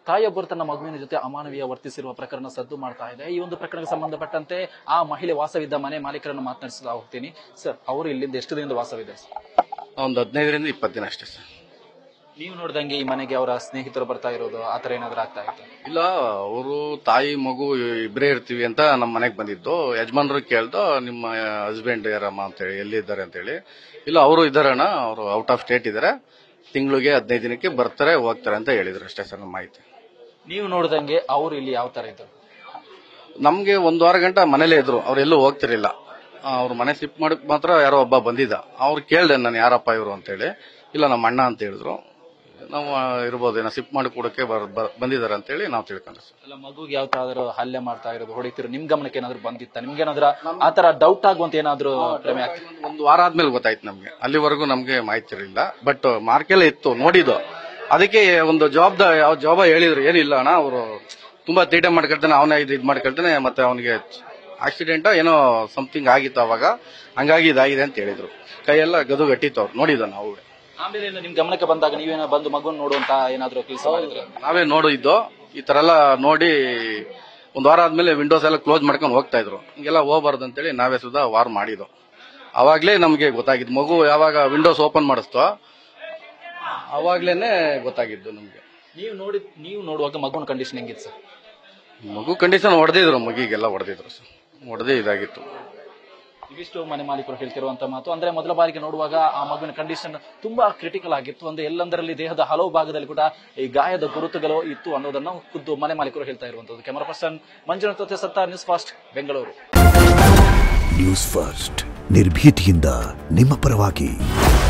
ತಾಯಿಯೊಬ್ಬರು ತನ್ನ ಮಗುವಿನ ಜೊತೆ ಅಮಾನವೀಯ ವರ್ತಿಸಿರುವ ಪ್ರಕರಣ ಸದ್ದು ಮಾಡ್ತಾ ಇದೆ ಈ ಒಂದು ಪ್ರಕರಣಕ್ಕೆ ಸಂಬಂಧಪಟ್ಟಂತೆ ಆ ಮಹಿಳೆ ವಾಸವಿದ್ದ ಮನೆ ಮಾಲೀಕರನ್ನು ಮಾತನಾಡಿಸ್ತಾ ಹೋಗ್ತೀನಿ ಸರ್ ಅವರು ಇಲ್ಲಿಂದ ಎಷ್ಟು ದಿನದ ವಾಸವಿದೆ ಸರ್ ಒಂದು ಹದಿನೈದರಿಂದ ಇಪ್ಪತ್ತು ದಿನ ಅಷ್ಟೇ ಸರ್ ನೀವು ನೋಡ್ದಂಗೆ ಈ ಮನೆಗೆ ಅವರ ಸ್ನೇಹಿತರು ಬರ್ತಾ ಇರೋದು ಆತರ ಏನಾದ್ರೂ ಆಗ್ತಾ ಇತ್ತು ಇಲ್ಲ ಅವರು ತಾಯಿ ಮಗು ಇಬ್ಬರೇ ಇರ್ತೀವಿ ಅಂತ ನಮ್ಮ ಮನೆಗೆ ಬಂದಿದ್ದು ಯಜಮಾನ್ರು ಕೇಳ್ದು ನಿಮ್ಮ ಹಸ್ಬೆಂಡ್ ಯಾರಮ್ಮ ಅಂತೇಳಿ ಎಲ್ಲಿದ್ದಾರೆ ಅಂತೇಳಿ ಇಲ್ಲ ಅವರು ಇದ್ದಾರಣ್ಣ ಅವರು ಔಟ್ ಆಫ್ ಸ್ಟೇಟ್ ಇದ್ದಾರೆ ತಿಂಗಳಿಗೆ ಹದಿನೈದು ದಿನಕ್ಕೆ ಬರ್ತಾರೆ ಹೋಗ್ತಾರೆ ಅಂತ ಹೇಳಿದ್ರು ಅಷ್ಟೇ ಸರ್ ನಮ್ಮ ಮಾಹಿತಿ ನೀವು ನೋಡ್ದಂಗೆ ಅವರು ಇಲ್ಲಿ ಯಾವ ತರ ಇದ್ರು ನಮ್ಗೆ ಒಂದು ವಾರ ಗಂಟ ಮನೇಲೇ ಇದ್ರು ಅವ್ರು ಎಲ್ಲೂ ಹೋಗ್ತಿರ್ಲಿಲ್ಲ ಅವ್ರ ಮನೆ ಶಿಫ್ಟ್ ಮಾಡಕ್ ಮಾತ್ರ ಯಾರೋ ಒಬ್ಬ ಬಂದಿದ್ದ ಅವ್ರು ಕೇಳ್ದೆ ನಾನು ಯಾರಪ್ಪ ಇವರು ಅಂತೇಳಿ ಇಲ್ಲ ನಮ್ಮ ಅಣ್ಣ ಅಂತ ಹೇಳಿದ್ರು ನಾವು ಆ, ಇರ್ಬೋದೇನೋ ಶಿಫ್ಟ್ ಮಾಡಿ ಕೊಡಕ್ಕೆ ಬಂದಿದ್ದಾರೆ ಅಂತೇಳಿ ನಾವು ತಿಳ್ಕೊಂಡ್ರೆ ಸರ್ ಅಲ್ಲ ಮಗುಗೆ ಯಾವ ತರ ಹಲ್ಲೆ ಮಾಡ್ತಾ ಇರೋದು ಹೊಡಿತಿರೋ ನಿಮ್ ಗಮನಕ್ಕೆ ಏನಾದ್ರು ಬಂದಿತ್ತ ನಿಮ್ಗೇನಾದ್ರ ಆತರ ಡೌಟ್ ಆಗುವಂತ ಏನಾದ್ರು ಪ್ರಮೆ ಆಗ್ತಿತ್ತು ಒಂದು- ಒಂದು ವಾರ ಆದ್ಮೇಲೆ ಗೊತ್ತಾಯ್ತು ನಮ್ಗೆ ಅಲ್ಲಿವರೆಗೂ ನಮ್ಗೆ ಮಾಹಿತಿ ಇರಲಿಲ್ಲ ಬಟ್ ಮಾರ್ಕೆಲ್ಲ ಇತ್ತು ನೋಡಿದ್ದು ಅದಕ್ಕೆ ಒಂದು ಜಾಬ್ದ ಯಾವ ಜಾಬ ಹೇಳಿದ್ರು ಏನಿಲ್ಲ ಅಣ್ಣ ಅವರು ತುಂಬಾ ತೀಟೆ ಮಾಡ್ಕೊಳ್ತಾನೆ ಅವನೇ ಇದು ಇದು ಮಾಡ್ಕೊಳ್ತಾನೆ ಮತ್ತೆ ಅವನಿಗೆ ಆಕ್ಸಿಡೆಂಟ್ ಏನೋ ಸಮಥಿಂಗ್ ಆಗಿತ್ತು ಅವಾಗ ಹಂಗಾಗಿ ಇದಾಗಿದೆ ಅಂತ ಹೇಳಿದ್ರು ಕೈಯೆಲ್ಲ ಗದು ಗಟ್ಟಿತ್ತು ಅವ್ರು ನೋಡಿದ್ದು ನಾವು ಆಮೇಲೆ ಏನು ನಿಮ್ ಗಮನಕ್ಕೆ ಬಂದಾಗ ನೀವೇನೋ ಬಂದು ಮಗುನ್ ನೋಡುವಂತ ಏನಾದ್ರು ಕೆಲಸ ಮಾಡಿದ್ರೆ ನಾವೇ ನೋಡಿದ್ದು ಈ ತರ ಎಲ್ಲ ನೋಡಿ ಒಂದ್ ವಾರ ಆದ್ಮೇಲೆ ವಿಂಡೋಸ್ ಎಲ್ಲ ಕ್ಲೋಸ್ ಮಾಡ್ಕೊಂಡು ಹೋಗ್ತಾ ಇದ್ರು ಹಿಂಗೆಲ್ಲ ಹೋಗ್ಬಾರ್ದು ಅಂತೇಳಿ ನಾವೇ ಸುಧಾ ವಾರ್ ಮಾಡಿದ್ದು ಅವಾಗ್ಲೇ ನಮ್ಗೆ ಗೊತ್ತಾಗಿದ್ದು ಮಗು ಯಾವಾಗ ವಿಂಡೋಸ್ ಓಪನ್ ಮಾಡಿಸ್ತೋ ಅವಾಗ್ಲೇನೆ ಗೊತ್ತಾಗಿದ್ದು ನಮ್ಗೆ ನೀವು ನೋಡಿ ನೀವು ನೋಡುವಾಗ ಮಗುವಿನ ಕಂಡೀಷನ್ ಹೆಂಗಿತ್ತು ಸರ್ ಮಗು ಕಂಡೀಷನ್ ಹೊಡೆದಿದ್ರು ಮಗಿಗೆಲ್ಲ ಹೊಡೆದಿದ್ರು ಸರ್ ಹೊಡೆದೇ ಇದಾಗಿತ್ತು ಇವಿಷ್ಟು ಮನೆ ಮಾಲೀಕರು ಹೇಳ್ತಿರುವಂತ ಮಾತು ಅಂದ್ರೆ ಮೊದಲ ಬಾರಿಗೆ ನೋಡುವಾಗ ಆ ಮಗುವಿನ ಕಂಡೀಷನ್ ತುಂಬಾ ಕ್ರಿಟಿಕಲ್ ಆಗಿತ್ತು ಅಂದ್ರೆ ಎಲ್ಲಂದರಲ್ಲಿ ದೇಹದ ಹಲವು ಭಾಗದಲ್ಲಿ ಕೂಡ ಈ ಗಾಯದ ಗುರುತುಗಳು ಇತ್ತು ಅನ್ನೋದನ್ನ ಖುದ್ದು ಮನೆ ಮಾಲೀಕರು ಹೇಳ್ತಾ ಇರುವಂತದ್ದು ಕ್ಯಾಮರಾ ಪರ್ಸನ್ ಮಂಜುನಾಥ್ ಜೊತೆ Sattar news fast Bengaluru news first ನಿರ್ಭೀತಿಯಿಂದ ನಿಮ್ಮ ಪರವಾಗಿ